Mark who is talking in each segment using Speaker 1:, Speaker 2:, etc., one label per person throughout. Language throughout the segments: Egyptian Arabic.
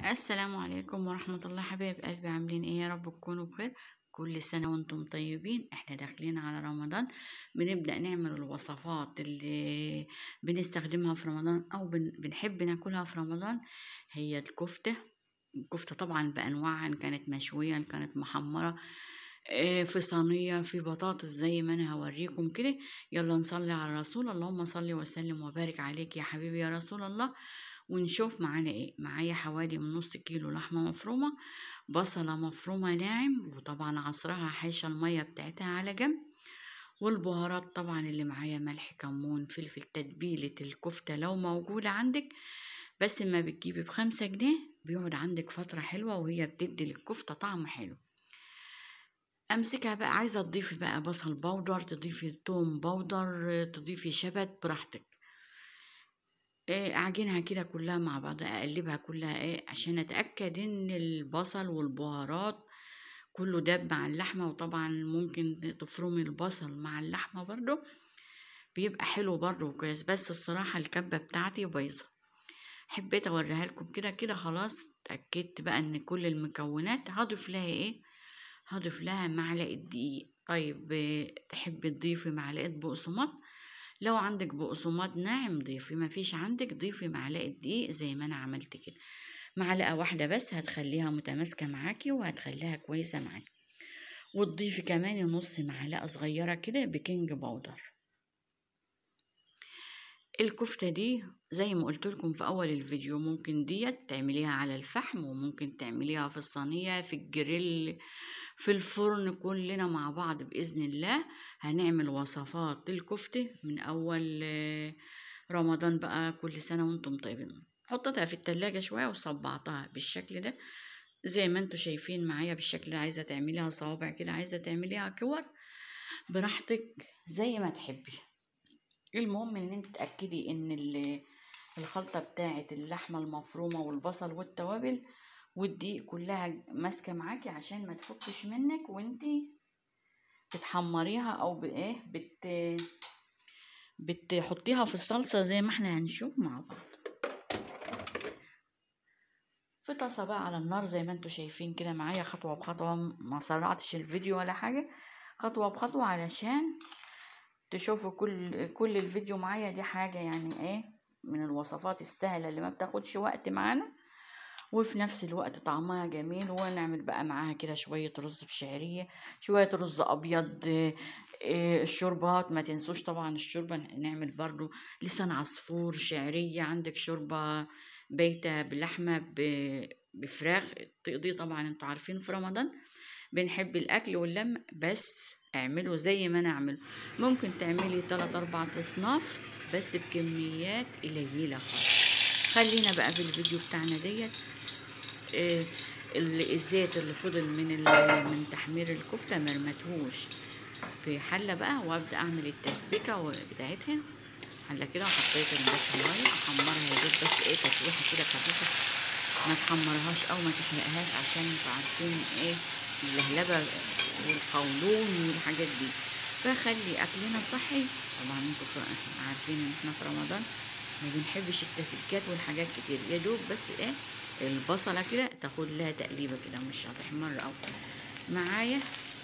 Speaker 1: السلام عليكم ورحمة الله حبايب قلبي عاملين ايه يا رب تكونوا بخير كل سنة وانتم طيبين احنا داخلين على رمضان بنبدأ نعمل الوصفات اللي بنستخدمها في رمضان او بن بنحب ناكلها في رمضان هي الكفتة الكفتة طبعا بأنواعها إن كانت مشوية إن كانت محمرة إيه، في صينية في بطاطس زي ما أنا هوريكم كده يلا نصلي على الرسول اللهم صل وسلم وبارك عليك يا حبيبي يا رسول الله ونشوف معانا ايه معايا حوالي من نص كيلو لحمة مفرومة بصلة مفرومة ناعم وطبعا عصرها حاشة المية بتاعتها على جنب والبهارات طبعا اللي معايا ملح كمون فلفل تتبيلة الكفتة لو موجودة عندك بس ما بتجيبي بخمسة جنيه بيقعد عندك فترة حلوة وهي بتدي للكفتة طعم حلو امسكها بقى عايزة تضيفي بقى بصل بودر تضيفي توم بودر تضيفي شبت براحتك إيه اعجنها كده كلها مع بعض اقلبها كلها ايه عشان اتاكد ان البصل والبهارات كله داب مع اللحمه وطبعا ممكن تفرمي البصل مع اللحمه برضو بيبقى حلو برضو وكويس بس الصراحه الكبه بتاعتي بايظه حبيت اوريها لكم كده كده خلاص اتاكدت بقى ان كل المكونات هضيف لها ايه هضيف لها معلقه دقيق طيب إيه، تحبي تضيفي معلقه بقسماط لو عندك بقسماط ناعم ضيفي ما فيش عندك ضيفي معلقة دقيق زي ما انا عملت كده معلقة واحدة بس هتخليها متماسكة معاكي وهتخليها كويسة معاكي وتضيفي كمان نص معلقة صغيرة كده بيكنج باودر الكفتة دي زي ما قلت لكم في أول الفيديو ممكن ديت تعمليها على الفحم وممكن تعمليها في الصينية في الجريل في الفرن كلنا مع بعض بإذن الله هنعمل وصفات الكفتة من أول آه، رمضان بقى كل سنة وانتم طيبين حطيتها في التلاجة شوية وصبعتها بالشكل ده زي ما انتوا شايفين معايا بالشكل ده عايزة تعمليها صوابع كده عايزة تعمليها كور براحتك زي ما تحبي المهم ان انت تأكدي ان ال- الخلطة بتاعة اللحمة المفرومة والبصل والتوابل والدقيق كلها ماسكة معاكي عشان ما تفكش منك وانتي بتحمريها او بايه بت بتحطيها في الصلصة زي ما احنا هنشوف مع بعض في طاسة بقى على النار زي ما انتوا شايفين كده معايا خطوة بخطوة ما سرعتش الفيديو ولا حاجة خطوة بخطوة علشان تشوفوا كل كل الفيديو معايا دي حاجة يعني ايه من الوصفات السهلة اللي ما بتاخدش وقت معانا وفي نفس الوقت طعمها جميل ونعمل بقى معاها كده شوية رز بشعرية شوية رز أبيض آه، آه، الشوربات ما تنسوش طبعا الشوربة نعمل برضو لسان عصفور شعرية عندك شوربة بيتة بلحمة ب- بفراخ تقضي طبعا انتوا عارفين في رمضان بنحب الأكل واللم بس اعملوا زي ما انا اعمل ممكن تعملي تلات اربع اصناف بس بكميات قليلة خالص خلينا بقى في الفيديو بتاعنا ديت آه، ال- الزيت اللي فضل من ال- من تحمير الكفتة مرمتهوش في حلة بقى وابدأ اعمل التسبيكة و- بتاعتها حلة كده وحطيت البصلاية احمرها يا دوب بس ايه تشويحة كده خفيفة ما تحمرهاش او ما تحرقهاش عشان انتوا عارفين ايه اللهلبة والقولون والحاجات دي فخلي اكلنا صحي طبعا انتوا ف- عارفين ان احنا في رمضان ما بنحبش التسبيكات والحاجات كتير يا دوب بس ايه البصلة كده تاخد لها تقليبة كده مش هتحمر او معايا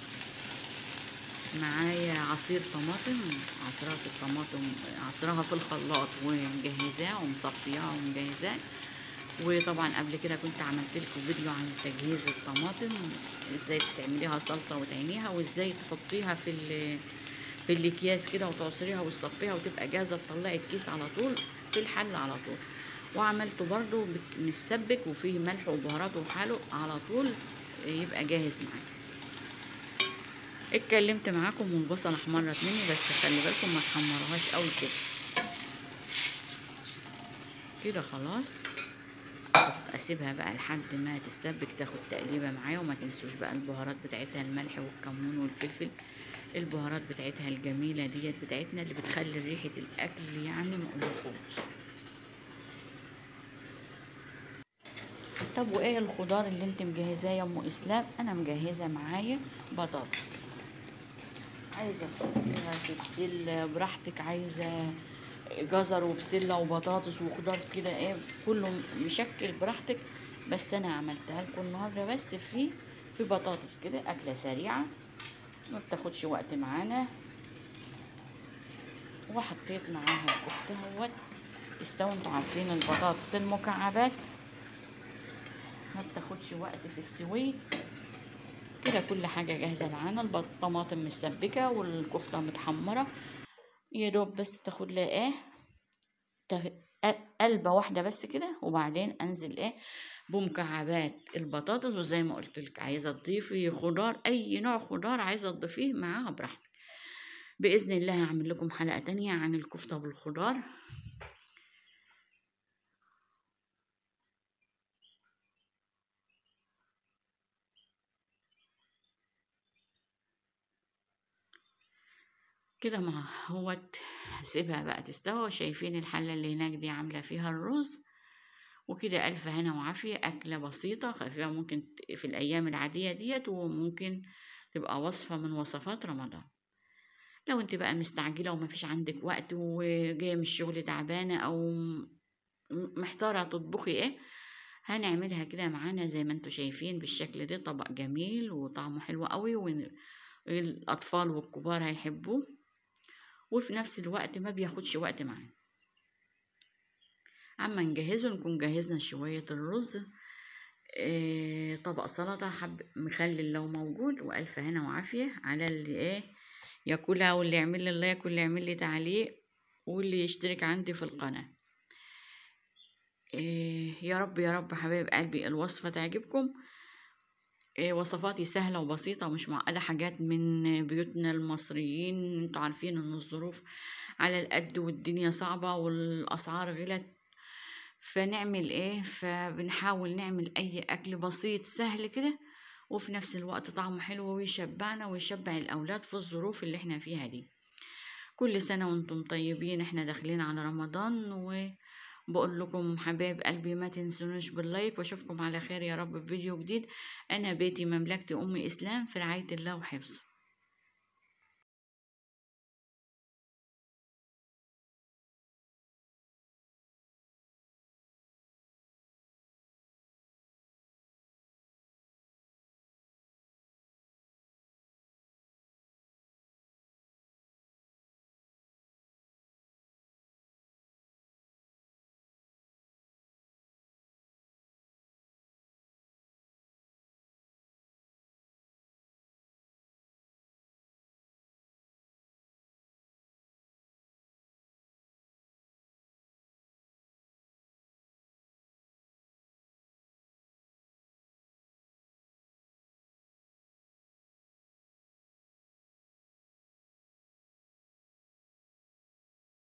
Speaker 1: معايا عصير طماطم عصرها في الطماطم عصرها في الخلاط ومجهزاه ومصفياها ومجهزاه وطبعا قبل كده كنت عملت لكم فيديو عن تجهيز الطماطم ازاي تعمليها صلصه وتعينيها وازاي تحطيها في ال- في الاكياس كده وتعصريها وتصفيها وتبقى جاهزه تطلعي الكيس على طول في الحل على طول وعملته برضو بت- متسبك وفيه ملح وبهارات وحاله على طول يبقى جاهز معاك اتكلمت معاكم والبصل احمرت مني بس خلي بالكم ما تحمروهاش قوي كده كده خلاص أحط- اسيبها بقى لحد ما تتسبك تاخد تقليبه معايا وما تنسوش بقى البهارات بتاعتها الملح والكمون والفلفل البهارات بتاعتها الجميله ديت بتاعتنا اللي بتخلي ريحه الاكل يعني ما اقولكوش طب وايه الخضار اللي انت مجهزاه يا ام اسلام انا مجهزه معايا بطاطس عايزه تحطيها في بسله براحتك عايزه جزر وبسله وبطاطس وخضار كده ايه كله مشكل براحتك بس انا عملتها لكم النهارده بس في في بطاطس كده اكله سريعه ما بتاخدش وقت معانا وحطيت معاها الكفته اهوت تستوي انتوا عارفين البطاطس المكعبات ما بتاخدش وقت في السويد كده كل حاجة جاهزة معانا الطماطم مسبكة والكفتة متحمرة يا دوب بس تاخد لها ايه قلبة واحدة بس كده وبعدين انزل ايه بمكعبات البطاطس وزي ما قلت لك عايزة تضيفي خضار اي نوع خضار عايزة تضيفيه معاها براحتك بإذن الله هعمل لكم حلقة تانية عن الكفتة بالخضار كده ما هوت هسيبها بقى تستوى شايفين الحلة اللي هناك دي عاملة فيها الرز وكده ألف هنا وعافية أكلة بسيطة خفيفة ممكن في الأيام العادية ديت وممكن تبقى وصفة من وصفات رمضان لو انت بقى مستعجلة ومفيش عندك وقت وجاية من الشغل تعبانة أو محتارة تطبخي ايه هنعملها كده معانا زي ما انتوا شايفين بالشكل ده طبق جميل وطعمه حلو قوي والأطفال والكبار هيحبوه وفي نفس الوقت ما بياخدش وقت معانا عما نجهزه نكون جهزنا شوية الرز إيه طبق سلطة حب مخلل لو موجود وألف هنا وعافية على اللي ايه ياكلها واللي يعمل لي الله ياكل اللي يعمل لي تعليق واللي يشترك عندي في القناة إيه يا رب يا رب حبايب قلبي الوصفة تعجبكم إيه وصفاتي سهلة وبسيطة ومش معقدة حاجات من بيوتنا المصريين انتوا عارفين ان الظروف على القد والدنيا صعبة والأسعار غلت فنعمل ايه فبنحاول نعمل اي اكل بسيط سهل كده وفي نفس الوقت طعمه حلو ويشبعنا ويشبع الاولاد في الظروف اللي احنا فيها دي كل سنة وانتم طيبين احنا داخلين على رمضان و بقول لكم حبايب قلبي ما تنسونوش باللايك واشوفكم على خير يا رب في فيديو جديد انا بيتي مملكتي ام اسلام في رعاية الله وحفظه